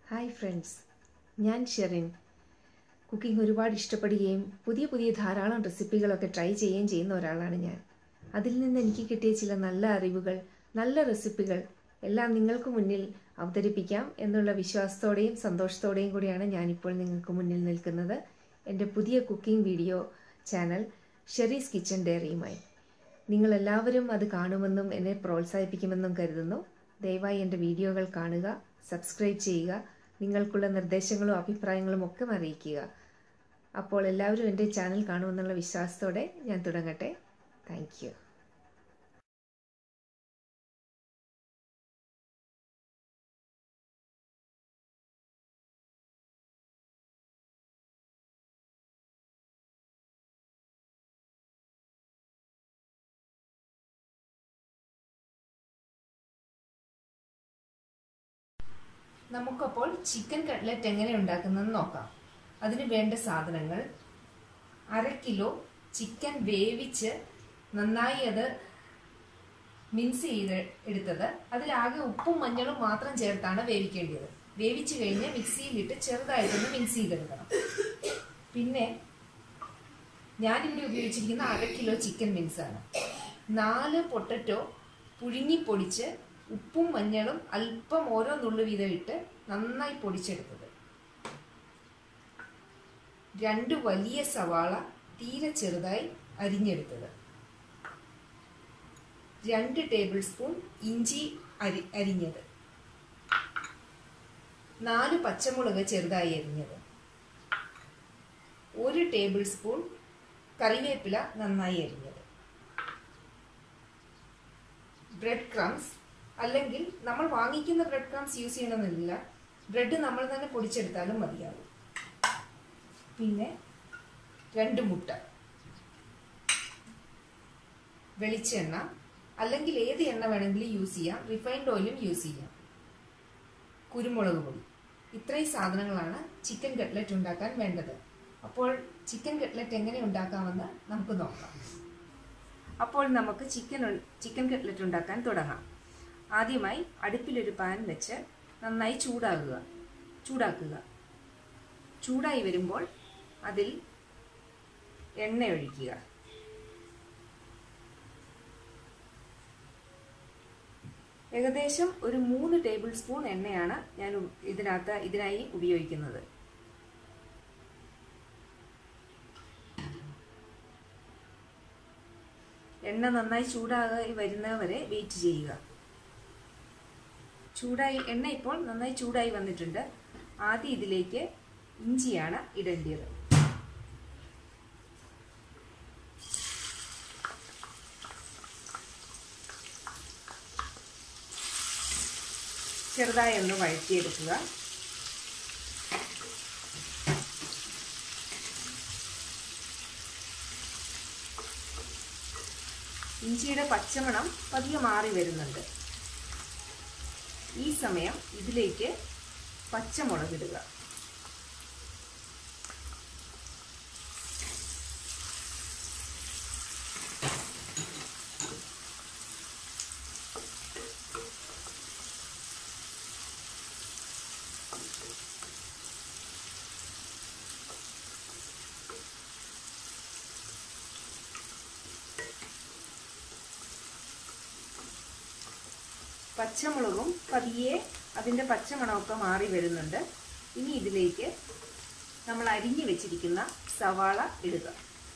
hi friends ഞാൻ Sherin cooking ഒരുപാട് ഇഷ്ടപ്പെടുകയും പുതിയ പുതിയ ധാരാളം റെസിപ്പികളൊക്കെ ട്രൈ ചെയ്യുകയും ചെയ്യുന്ന ഒരാളാണ് ഞാൻ അതിൽ നിന്ന് എനിക്ക് കിട്ടിയ ചില നല്ല അറിവുകൾ നല്ല റെസിപ്പികൾ എല്ലാം നിങ്ങൾക്ക് മുന്നിൽ അവതരിപ്പിക്കാം എന്നുള്ള വിശ്വാസത്തോടെയും സന്തോഷത്തോടെയും കൂടിയാണ് ഞാനിപ്പോൾ നിങ്ങൾക്ക് മുന്നിൽ നിൽക്കുന്നത് എൻ്റെ പുതിയ cooking video channel Sheri's kitchen ഡയറിയുമായി നിങ്ങളെല്ലാവരും അത് കാണുമെന്നും എന്നെ പ്രോത്സാഹിപ്പിക്കുമെന്നും കരുതുന്നു ദയവായി എൻ്റെ വീഡിയോകൾ കാണുക സബ്സ്ക്രൈബ് ചെയ്യുക നിങ്ങൾക്കുള്ള നിർദ്ദേശങ്ങളും അഭിപ്രായങ്ങളും ഒക്കെ അറിയിക്കുക അപ്പോൾ എല്ലാവരും എൻ്റെ ചാനൽ കാണുമെന്നുള്ള വിശ്വാസത്തോടെ ഞാൻ തുടങ്ങട്ടെ താങ്ക് യു നമുക്കപ്പോൾ ചിക്കൻ കട്ട്ലറ്റ് എങ്ങനെ ഉണ്ടാക്കുന്നതെന്ന് നോക്കാം അതിന് വേണ്ട സാധനങ്ങൾ അര കിലോ ചിക്കൻ വേവിച്ച് നന്നായി അത് മിൻസ് ചെയ്ത് എടുത്തത് അതിലാകെ ഉപ്പും മഞ്ഞളും മാത്രം ചേർത്താണ് വേവിക്കേണ്ടത് വേവിച്ച് കഴിഞ്ഞ് മിക്സിയിലിട്ട് ചെറുതായിട്ടൊന്ന് മിക്സ് ചെയ്തെടുക്കണം പിന്നെ ഞാനിവിടെ ഉപയോഗിച്ചിരിക്കുന്ന അര കിലോ ചിക്കൻ മിൻസാണ് നാല് പൊട്ടറ്റോ പുഴുങ്ങി പൊടിച്ച് ഉപ്പും മഞ്ഞളും അല്പം ഓരോ നുള്ളു വീതം ഇട്ട് നന്നായി പൊടിച്ചെടുത്തത് രണ്ട് വലിയ സവാള തീരെ ചെറുതായി അരിഞ്ഞെടുത്തത് രണ്ട് ടേബിൾ സ്പൂൺ ഇഞ്ചി അരി അരിഞ്ഞത് നാല് പച്ചമുളക് ചെറുതായി അരിഞ്ഞത് ഒരു ടേബിൾ സ്പൂൺ കറിവേപ്പില നന്നായി അരിഞ്ഞത് ബ്രെഡ് ക്രംസ് അല്ലെങ്കിൽ നമ്മൾ വാങ്ങിക്കുന്ന ബ്രെഡ് ക്രംസ് യൂസ് ചെയ്യണമെന്നില്ല ബ്രെഡ് നമ്മൾ തന്നെ പൊടിച്ചെടുത്താലും മതിയാവും പിന്നെ രണ്ട് മുട്ട വെളിച്ചെണ്ണ അല്ലെങ്കിൽ ഏത് എണ്ണ വേണമെങ്കിലും യൂസ് ചെയ്യാം റിഫൈൻഡ് ഓയിലും യൂസ് ചെയ്യാം കുരുമുളക് പൊടി ഇത്രയും സാധനങ്ങളാണ് ചിക്കൻ കട്ട്ലറ്റ് ഉണ്ടാക്കാൻ വേണ്ടത് അപ്പോൾ ചിക്കൻ കട്ട്ലറ്റ് എങ്ങനെ ഉണ്ടാക്കാമെന്ന് നമുക്ക് നോക്കാം അപ്പോൾ നമുക്ക് ചിക്കൻ ചിക്കൻ കട്ട്ലറ്റ് ഉണ്ടാക്കാൻ തുടങ്ങാം ആദ്യമായി അടുപ്പിലൊരു പാൻ വെച്ച് നന്നായി ചൂടാകുക ചൂടാക്കുക ചൂടായി വരുമ്പോൾ അതിൽ എണ്ണ ഒഴിക്കുക ഏകദേശം ഒരു മൂന്ന് ടേബിൾ സ്പൂൺ എണ്ണയാണ് ഞാൻ ഇതിനകത്ത് ഇതിനായി ഉപയോഗിക്കുന്നത് എണ്ണ നന്നായി ചൂടായി വരുന്നവരെ വെയിറ്റ് ചെയ്യുക ചൂടായി എണ്ണ ഇപ്പോൾ നന്നായി ചൂടായി വന്നിട്ടുണ്ട് ആദ്യം ഇതിലേക്ക് ഇഞ്ചിയാണ് ഇടേണ്ടത് ചെറുതായി ഒന്ന് വഴറ്റിയെടുക്കുക ഇഞ്ചിയുടെ പച്ചമണം പതിയെ മാറി വരുന്നുണ്ട് ഈ സമയം ഇതിലേക്ക് പച്ചമുളക് ഇടുക പച്ചമുളകും പതിയെ അതിൻ്റെ പച്ചമണമൊക്കെ മാറി വരുന്നുണ്ട് ഇനി ഇതിലേക്ക് നമ്മൾ അരിഞ്ഞു വെച്ചിരിക്കുന്ന സവാള ഇടുക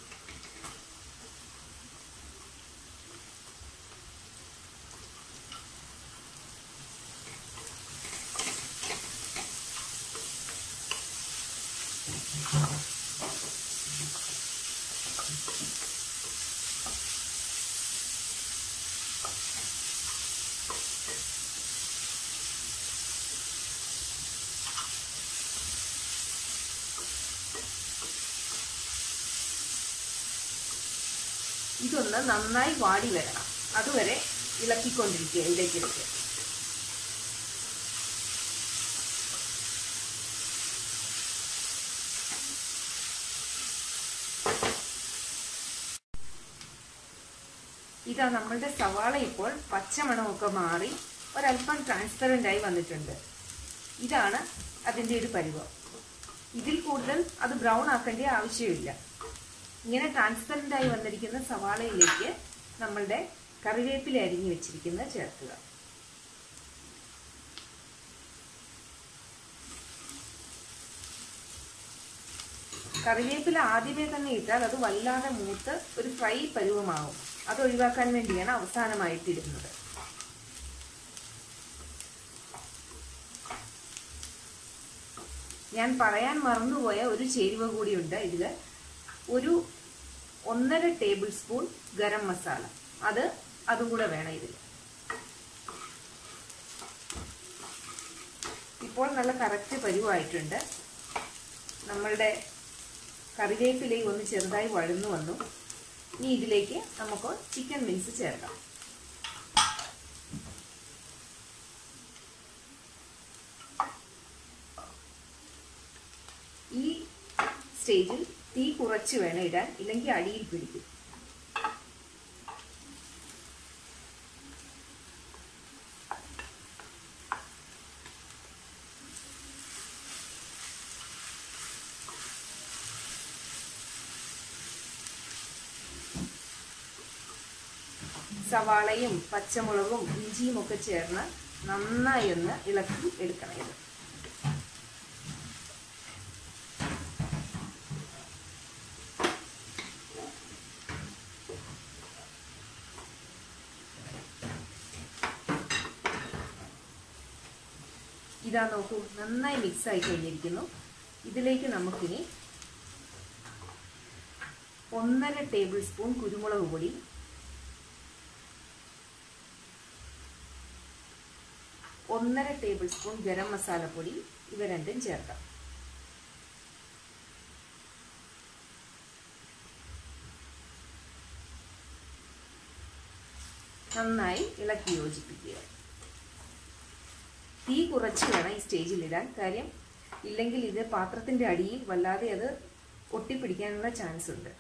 ഇതൊന്ന് നന്നായി വാടി വരണം അതുവരെ ഇളക്കിക്കൊണ്ടിരിക്കുക ഇടയ്ക്കിടയ്ക്ക് ഇതാ നമ്മളുടെ സവാള ഇപ്പോൾ പച്ചമണമൊക്കെ മാറി ഒരല്പം ട്രാൻസ്പെറൻ്റ് ആയി വന്നിട്ടുണ്ട് ഇതാണ് അതിൻ്റെ ഒരു പരുവം ഇതിൽ കൂടുതൽ അത് ബ്രൗൺ ആക്കേണ്ട ആവശ്യമില്ല ഇങ്ങനെ ട്രാൻസ്പെറൻ്റ് ആയി വന്നിരിക്കുന്ന സവാളയിലേക്ക് നമ്മളുടെ കറിവേപ്പില അരിഞ്ഞു വെച്ചിരിക്കുന്നത് ചേർക്കുക കറിവേപ്പില ആദ്യമേ തന്നെ ഇട്ടാൽ അത് വല്ലാതെ മൂത്ത് ഒരു ഫ്രൈ പരുവമാവും അത് ഒഴിവാക്കാൻ വേണ്ടിയാണ് അവസാനമായിട്ട് ഇടുന്നത് ഞാൻ പറയാൻ മറന്നുപോയ ഒരു ചേരുവ കൂടിയുണ്ട് ഇതിൽ ഒരു ഒന്നര ടേബിൾ സ്പൂൺ ഗരം മസാല അത് അതും കൂടെ വേണം ഇതിൽ ഇപ്പോൾ നല്ല കറക്റ്റ് പരുവായിട്ടുണ്ട് നമ്മളുടെ കറിവേപ്പിലയും ഒന്ന് ചെറുതായി വഴന്നു വന്നു ഇനി ഇതിലേക്ക് നമുക്ക് ചിക്കൻ മിക്സ് ചേർക്കാം ഈ സ്റ്റേജിൽ തീ കുറച്ച് വേണം ഇടാൻ ഇല്ലെങ്കിൽ അടിയിൽ പിടിക്കും സവാളയും പച്ചമുളകും ഇഞ്ചിയും ഒക്കെ ചേർന്ന് നന്നായി ഒന്ന് ഇളക്കി എടുക്കണം ഇത് ഇതാ നോക്കൂ നന്നായി മിക്സ് ആയി കഴിഞ്ഞിരിക്കുന്നു ഇതിലേക്ക് നമുക്കിനി ഒന്നര ടേബിൾ സ്പൂൺ കുരുമുളക് പൊടി ഒന്നര ടേബിൾ സ്പൂൺ ഗരം മസാലപ്പൊടി ഇവ രണ്ടും ചേർക്കാം നന്നായി ഇളക്കി യോജിപ്പിക്കുക തീ കുറച്ച് വേണം ഈ സ്റ്റേജിൽ ഇടാൻ കാര്യം ഇല്ലെങ്കിൽ ഇത് പാത്രത്തിൻ്റെ അടിയിൽ വല്ലാതെ അത് ഒട്ടിപ്പിടിക്കാനുള്ള ചാൻസ് ഉണ്ട്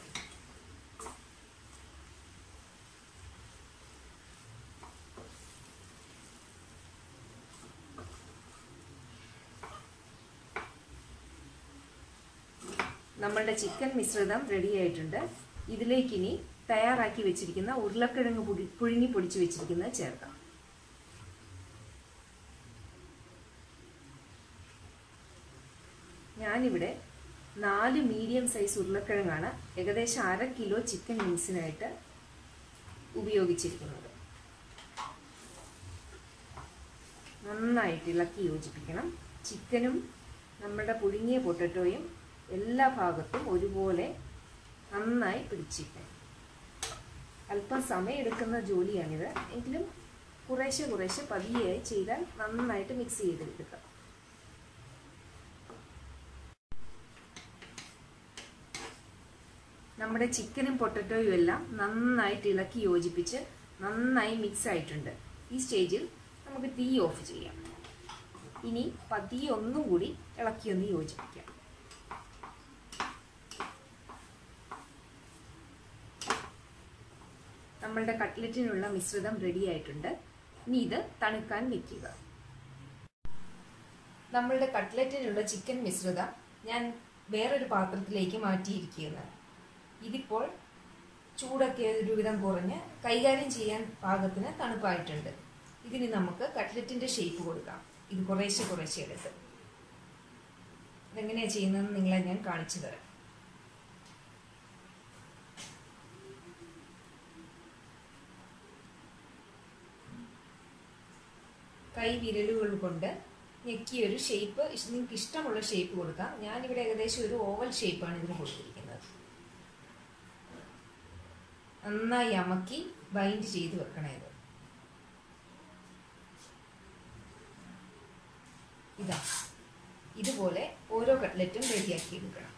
നമ്മളുടെ ചിക്കൻ മിശ്രിതം റെഡി ആയിട്ടുണ്ട് ഇതിലേക്ക് ഇനി തയ്യാറാക്കി വെച്ചിരിക്കുന്ന ഉരുളക്കിഴങ്ങ് പുടി പുഴുങ്ങി പൊടിച്ച് വെച്ചിരിക്കുന്നത് ചേർക്കാം ഞാനിവിടെ നാല് മീഡിയം സൈസ് ഉരുളക്കിഴങ്ങാണ് ഏകദേശം അര കിലോ ചിക്കൻ മീൻസിനായിട്ട് ഉപയോഗിച്ചിരിക്കുന്നത് നന്നായിട്ട് ഇളക്കി യോജിപ്പിക്കണം ചിക്കനും നമ്മുടെ പുഴുങ്ങിയ പൊട്ടറ്റോയും എല്ലാ ഭാഗത്തും ഒരുപോലെ നന്നായി പിടിച്ചിരിക്കണം അല്പം സമയമെടുക്കുന്ന ജോലിയാണിത് എങ്കിലും കുറേശ്ശെ കുറേശ്ശെ പതിയായി ചെയ്താൽ നന്നായിട്ട് മിക്സ് ചെയ്തെടുക്കുക നമ്മുടെ ചിക്കനും പൊട്ടറ്റോയും എല്ലാം നന്നായിട്ട് ഇളക്കി യോജിപ്പിച്ച് നന്നായി മിക്സ് ആയിട്ടുണ്ട് ഈ സ്റ്റേജിൽ നമുക്ക് തീ ഓഫ് ചെയ്യാം ഇനി പതിയെ ഒന്നും കൂടി ഇളക്കി ഒന്ന് യോജിപ്പിക്കാം നമ്മളുടെ കട്ട്ലറ്റിനുള്ള മിശ്രിതം റെഡി ആയിട്ടുണ്ട് ഇനി ഇത് തണുക്കാൻ വെക്കുക നമ്മളുടെ കട്ട്ലറ്റിനുള്ള ചിക്കൻ മിശ്രിതം ഞാൻ വേറൊരു പാത്രത്തിലേക്ക് മാറ്റിയിരിക്കുകയാണ് ഇതിപ്പോൾ ചൂടൊക്കെ ഒരുവിധം കുറഞ്ഞ് കൈകാര്യം ചെയ്യാൻ പാകത്തിന് തണുപ്പായിട്ടുണ്ട് ഇതിന് നമുക്ക് കട്ട്ലറ്റിന്റെ ഷേപ്പ് കൊടുക്കാം ഇത് കുറേശ്ശെ കുറേശ്ശെ എടുത്ത് ഇതെങ്ങനെയാണ് ചെയ്യുന്നതെന്ന് നിങ്ങളെ ഞാൻ കാണിച്ചു തരാം കൈ വിരലുകൾ കൊണ്ട് ഞെക്കി ഒരു ഷേപ്പ് നിങ്ങൾക്ക് ഇഷ്ടമുള്ള ഷേപ്പ് കൊടുക്കാം ഞാനിവിടെ ഏകദേശം ഒരു ഓവൽ ഷേപ്പാണ് ഇതിന് കൊടുത്തിരിക്കുന്നത് നന്നായി അമക്കി ബൈൻഡ് ചെയ്ത് വെക്കണേ ഇത് ഇതാ ഇതുപോലെ ഓരോ കട്ട്ലറ്റും റെഡിയാക്കി എടുക്കണം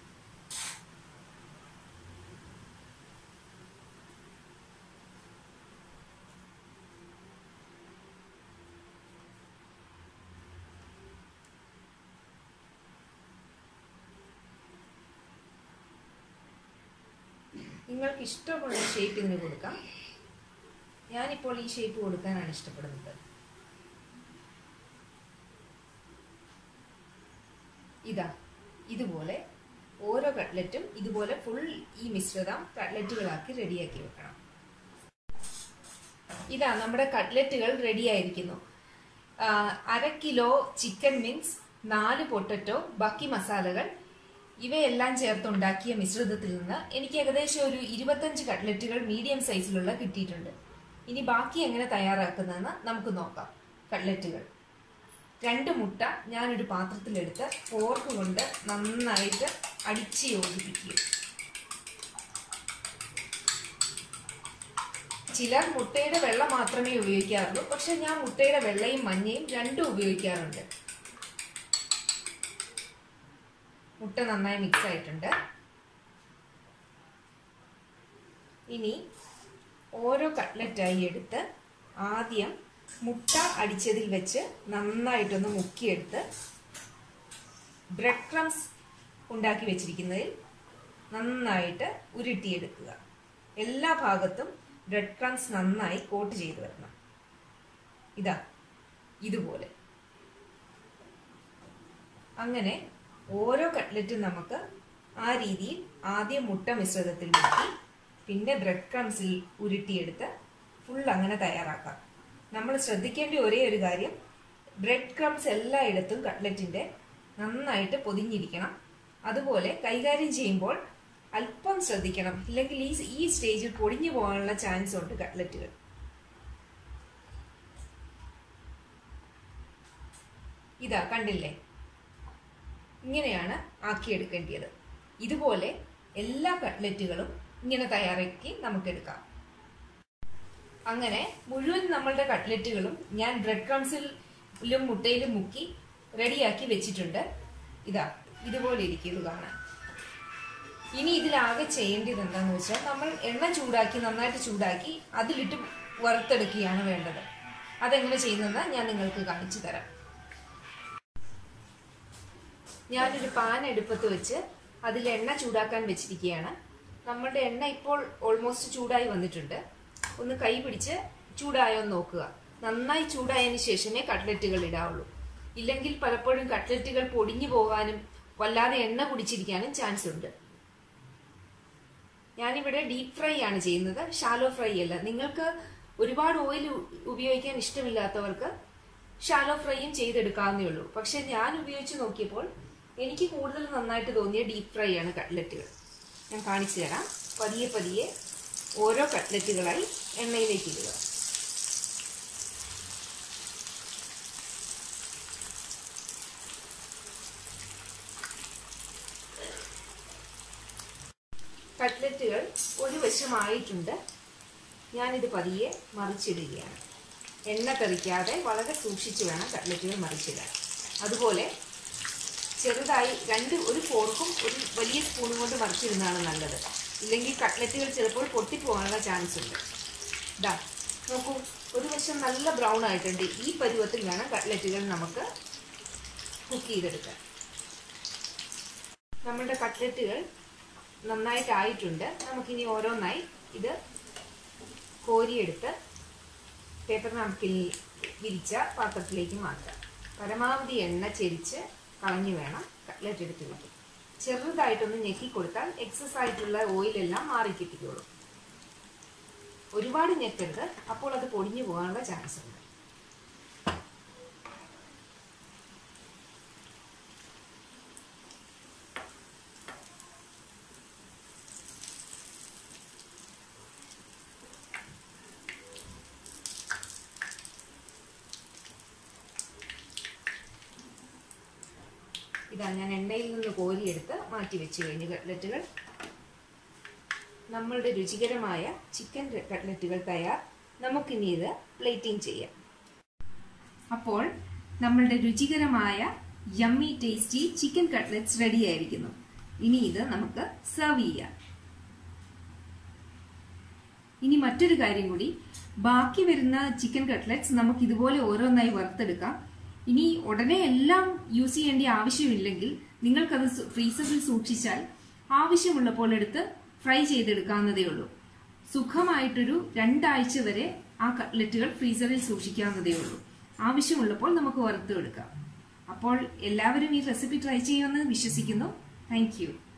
നിങ്ങൾക്ക് ഇഷ്ടമുള്ള ഷേപ്പ് ഇതിന് കൊടുക്കാം ഞാനിപ്പോൾ ഈ ഷേപ്പ് കൊടുക്കാനാണ് ഇഷ്ടപ്പെടുന്നത് ഇതാ ഇതുപോലെ ഓരോ കട്ട്ലറ്റും ഇതുപോലെ ഫുൾ ഈ മിശ്രിതം കട്ട്ലറ്റുകളാക്കി റെഡിയാക്കി വെക്കണം ഇതാ നമ്മുടെ കട്ട്ലറ്റുകൾ റെഡി ആയിരിക്കുന്നു ആ, അര കിലോ ചിക്കൻ മിൻസ് നാല് പൊട്ടറ്റോ ബാക്കി മസാലകൾ ഇവയെല്ലാം ചേർത്തുണ്ടാക്കിയ മിശ്രിതത്തിൽ നിന്ന് എനിക്ക് ഏകദേശം ഒരു ഇരുപത്തഞ്ച് കട്ട്ലറ്റുകൾ മീഡിയം സൈസിലുള്ള കിട്ടിയിട്ടുണ്ട് ഇനി ബാക്കി എങ്ങനെ തയ്യാറാക്കുന്നതെന്ന് നമുക്ക് നോക്കാം കട്ട്ലറ്റുകൾ രണ്ട് മുട്ട ഞാനൊരു പാത്രത്തിലെടുത്ത് ഫോർക്ക് കൊണ്ട് നന്നായിട്ട് അടിച്ച് യോജിപ്പിക്കുക ചിലർ മുട്ടയുടെ വെള്ള മാത്രമേ ഉപയോഗിക്കാറുള്ളൂ പക്ഷെ ഞാൻ മുട്ടയുടെ വെള്ളയും മഞ്ഞയും രണ്ടും ഉപയോഗിക്കാറുണ്ട് മുട്ട നന്നായി മിക്സ് ആയിട്ടുണ്ട് ഇനി ഓരോ കട്ട്ലറ്റായി എടുത്ത് ആദ്യം മുട്ട അടിച്ചതിൽ വെച്ച് നന്നായിട്ടൊന്ന് മുക്കിയെടുത്ത് ബ്രെഡ് ക്രംസ് ഉണ്ടാക്കി വെച്ചിരിക്കുന്നതിൽ നന്നായിട്ട് ഉരുട്ടിയെടുക്കുക എല്ലാ ഭാഗത്തും ബ്രെഡ് ക്രംസ് നന്നായി കോട്ട് ചെയ്ത് വരണം ഇതാ ഇതുപോലെ അങ്ങനെ ഓരോ കട്ട്ലറ്റും നമുക്ക് ആ രീതിയിൽ ആദ്യം മുട്ട മിശ്രിതത്തിൽ മുക്കി പിന്നെ ബ്രെഡ് ക്രംസിൽ ഉരുട്ടിയെടുത്ത് ഫുൾ അങ്ങനെ തയ്യാറാക്കാം നമ്മൾ ശ്രദ്ധിക്കേണ്ട ഒരേ ഒരു കാര്യം ബ്രെഡ് ക്രംസ് എല്ലായിടത്തും കട്ട്ലറ്റിന്റെ നന്നായിട്ട് പൊതിഞ്ഞിരിക്കണം അതുപോലെ കൈകാര്യം ചെയ്യുമ്പോൾ അല്പം ശ്രദ്ധിക്കണം ഇല്ലെങ്കിൽ ഈ ഈ സ്റ്റേജിൽ പൊടിഞ്ഞു പോകാനുള്ള ചാൻസ് ഉണ്ട് കട്ട്ലറ്റുകൾ ഇതാ കണ്ടില്ലേ ഇങ്ങനെയാണ് ആക്കിയെടുക്കേണ്ടത് ഇതുപോലെ എല്ലാ കട്ട്ലറ്റുകളും ഇങ്ങനെ തയ്യാറാക്കി നമുക്കെടുക്കാം അങ്ങനെ മുഴുവൻ നമ്മളുടെ കട്ട്ലറ്റുകളും ഞാൻ ബ്രെഡ് ക്രംസിലും മുട്ടയിലും മുക്കി റെഡിയാക്കി വെച്ചിട്ടുണ്ട് ഇതാ ഇതുപോലെ ഇരിക്കും ഇത് കാണാൻ ഇനി ഇതിലാകെ ചെയ്യേണ്ടത് എന്താന്ന് വെച്ചാൽ നമ്മൾ എണ്ണ ചൂടാക്കി നന്നായിട്ട് ചൂടാക്കി അതിലിട്ട് വറുത്തെടുക്കുകയാണ് വേണ്ടത് അതെങ്ങനെ ചെയ്യുന്നതെന്ന് ഞാൻ നിങ്ങൾക്ക് കാണിച്ചു തരാം ഞാനൊരു പാൻ എടുപ്പത്ത് വെച്ച് അതിൽ എണ്ണ ചൂടാക്കാൻ വെച്ചിരിക്കുകയാണ് നമ്മളുടെ എണ്ണ ഇപ്പോൾ ഓൾമോസ്റ്റ് ചൂടായി വന്നിട്ടുണ്ട് ഒന്ന് കൈ പിടിച്ച് ചൂടായോ എന്ന് നോക്കുക നന്നായി ചൂടായതിനു ശേഷമേ കട്ട്ലറ്റുകൾ ഇടാവുള്ളൂ ഇല്ലെങ്കിൽ പലപ്പോഴും കട്ട്ലറ്റുകൾ പൊടിഞ്ഞു പോകാനും വല്ലാതെ എണ്ണ കുടിച്ചിരിക്കാനും ചാൻസ് ഉണ്ട് ഞാനിവിടെ ഡീപ് ഫ്രൈ ആണ് ചെയ്യുന്നത് ഷാലോ ഫ്രൈ അല്ല നിങ്ങൾക്ക് ഒരുപാട് ഓയിൽ ഉപയോഗിക്കാൻ ഇഷ്ടമില്ലാത്തവർക്ക് ഷാലോ ഫ്രൈയും ചെയ്തെടുക്കാവുന്നേ ഉള്ളൂ പക്ഷെ ഞാൻ ഉപയോഗിച്ച് നോക്കിയപ്പോൾ എനിക്ക് കൂടുതൽ നന്നായിട്ട് തോന്നിയ ഡീപ് ഫ്രൈ ആണ് കട്ട്ലറ്റുകൾ ഞാൻ കാണിച്ചു തരാം പതിയെ പതിയെ ഓരോ കട്ട്ലറ്റുകളായി എണ്ണയിലേക്ക് ഇടുക കട്ട്ലറ്റുകൾ ഒരു വശമായിട്ടുണ്ട് ഞാനിത് പതിയെ മറിച്ചിടുകയാണ് എണ്ണ തെറിക്കാതെ വളരെ സൂക്ഷിച്ച് വേണം കട്ട്ലറ്റുകൾ മറിച്ചിടാൻ അതുപോലെ ചെറുതായി രണ്ട് ഒരു ഫോർക്കും ഒരു വലിയ സ്പൂണും കൊണ്ട് മറിച്ചിടുന്നതാണ് നല്ലത് ഇല്ലെങ്കിൽ കട്ട്ലറ്റുകൾ ചിലപ്പോൾ പൊട്ടിപ്പോകാനുള്ള ചാൻസ് ഉണ്ട് ഇതാ നോക്കൂ ഒരു വശം നല്ല ബ്രൗൺ ആയിട്ടുണ്ട് ഈ പരുവത്തിൽ വേണം കട്ട്ലറ്റുകൾ നമുക്ക് കുക്ക് ചെയ്തെടുക്കാൻ നമ്മുടെ കട്ട്ലറ്റുകൾ നന്നായിട്ട് ആയിട്ടുണ്ട് നമുക്കിനി ഓരോന്നായി ഇത് കോരിയെടുത്ത് പേപ്പർ നാപ്കിൽ വിരിച്ച പാത്രത്തിലേക്ക് മാറ്റാം പരമാവധി എണ്ണ ചെരിച്ച് കളഞ്ഞു വേണം കട്ട്ലറ്റ് എടുത്ത് വയ്ക്കാൻ ചെറുതായിട്ടൊന്ന് ഞെക്കി കൊടുത്താൽ എക്സസ് ആയിട്ടുള്ള ഓയിലെല്ലാം മാറി കിട്ടിക്കോളും ഒരുപാട് ഞെക്കരുത് അപ്പോൾ അത് പൊടിഞ്ഞു പോകാനുള്ള ചാൻസ് ഉണ്ട് ഇതാ ഞാൻ എണ്ണയിൽ നിന്ന് കോരിയെടുത്ത് മാറ്റി വെച്ച് കഴിഞ്ഞു കട്ട്ലറ്റുകൾ നമ്മളുടെ രുചികരമായ ചിക്കൻ കട്ട്ലറ്റുകൾ തയ്യാർ നമുക്കിനി ഇത് പ്ലേറ്റിംഗ് ചെയ്യാം അപ്പോൾ നമ്മളുടെ രുചികരമായ yummy tasty chicken cutlets ready ആയിരിക്കുന്നു ഇനി ഇത് നമുക്ക് സെർവ് ചെയ്യാം ഇനി മറ്റൊരു കാര്യം കൂടി ബാക്കി വരുന്ന ചിക്കൻ കട്ട്ലറ്റ്സ് നമുക്ക് ഇതുപോലെ ഓരോന്നായി വറുത്തെടുക്കാം ഇനി ഉടനെ എല്ലാം യൂസ് ചെയ്യേണ്ട ആവശ്യമില്ലെങ്കിൽ നിങ്ങൾക്കത് ഫ്രീസറിൽ സൂക്ഷിച്ചാൽ ആവശ്യമുള്ളപ്പോൾ എടുത്ത് ഫ്രൈ ചെയ്തെടുക്കാവുന്നതേ ഉള്ളൂ സുഖമായിട്ടൊരു രണ്ടാഴ്ച വരെ ആ കട്ട്ലറ്റുകൾ ഫ്രീസറിൽ സൂക്ഷിക്കാവുന്നതേ ഉള്ളൂ ആവശ്യമുള്ളപ്പോൾ നമുക്ക് വറുത്തെടുക്കാം അപ്പോൾ എല്ലാവരും ഈ റെസിപ്പി ട്രൈ ചെയ്യുമെന്ന് വിശ്വസിക്കുന്നു താങ്ക്